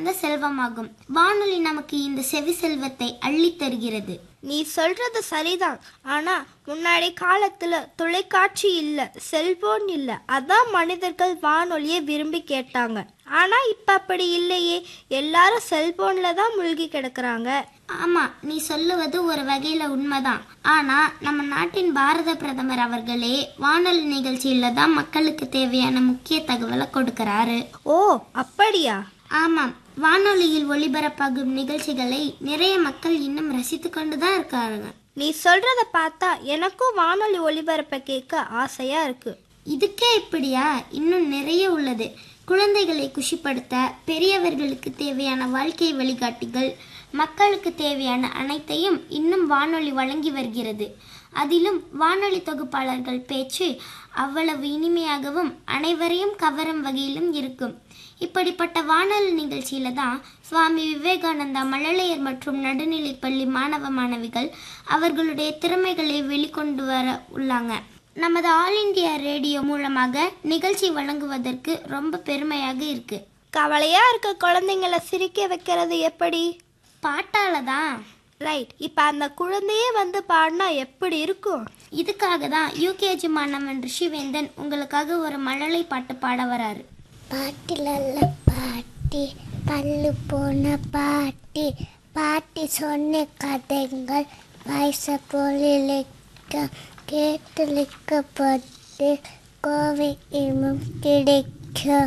சிறந்த செல்வமாகும் வானொலி நமக்கு இந்த செவி செல்வத்தை அள்ளித் தருகிறது நீ சொல்றது சரிதான் ஆனா முன்னாடி காலத்துல தொலைக்காட்சி இல்ல செல்போன் இல்ல அதான் மனிதர்கள் வானொலியை விரும்பி கேட்டாங்க ஆனா இப்ப அப்படி இல்லையே எல்லாரும் செல்போன்ல தான் மூழ்கி கிடக்குறாங்க ஆமா நீ சொல்லுவது ஒரு வகையில உண்மைதான் ஆனா நம்ம நாட்டின் பாரத பிரதமர் அவர்களே வானொலி நிகழ்ச்சியில தான் மக்களுக்கு தேவையான முக்கிய தகவலை கொடுக்கறாரு ஓ அப்படியா ஆமாம் வானொலியில் ஒளிபரப்பாகும் நிகழ்ச்சிகளை நிறைய மக்கள் இன்னும் ரசித்து கொண்டு தான் இருக்காங்க நீ சொல்றத பார்த்தா எனக்கும் வானொலி ஒளிபரப்ப கேட்க ஆசையா இருக்கு இதுக்கே இப்படியா இன்னும் நிறைய உள்ளது குழந்தைகளை குஷிப்படுத்த பெரியவர்களுக்கு தேவையான வாழ்க்கை வழிகாட்டிகள் மக்களுக்கு தேவையான அனைத்தையும் இன்னும் வானொலி வழங்கி வருகிறது அதிலும் வானொலி தொகுப்பாளர்கள் பேச்சு அவ்வளவு இனிமையாகவும் அனைவரையும் கவரும் வகையிலும் இருக்கும் இப்படிப்பட்ட வானொலி நிகழ்ச்சியில தான் சுவாமி விவேகானந்தா மழலையர் மற்றும் நடுநிலைப்பள்ளி மாணவ மாணவிகள் அவர்களுடைய திறமைகளை வெளிக்கொண்டு வர உள்ளாங்க நமது ஆல் இந்தியா ரேடியோ மூலமாக நிகழ்ச்சி வழங்குவதற்கு ரொம்ப பெருமையாக இருக்கு கவலையா இருக்க குழந்தைங்கள சிரிக்க வைக்கிறது எப்படி பாட்டால தான் ரைட் இப்ப அந்த குழந்தையே வந்து பாடினா எப்படி இருக்கும் இதுக்காக தான் யூகேஜி மாணவன் ரிஷிவேந்தன் உங்களுக்காக ஒரு மழலை பாட்டு பாட வராரு பாட்டிலல்ல பாட்டி பல்லு போன பாட்டி பாட்டி சொன்ன கதைகள் வயச பொருளிக்க கேட்டளிக்கப்பட்டு கோவை இமும் கிடைக்கும்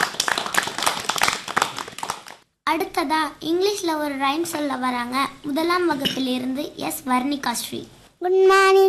அடுத்ததா இங்கிலீஷ்ல ஒரு ரைம் சொல்ல வராங்க முதலாம் வகுப்பிலிருந்து S Varnika Sri good morning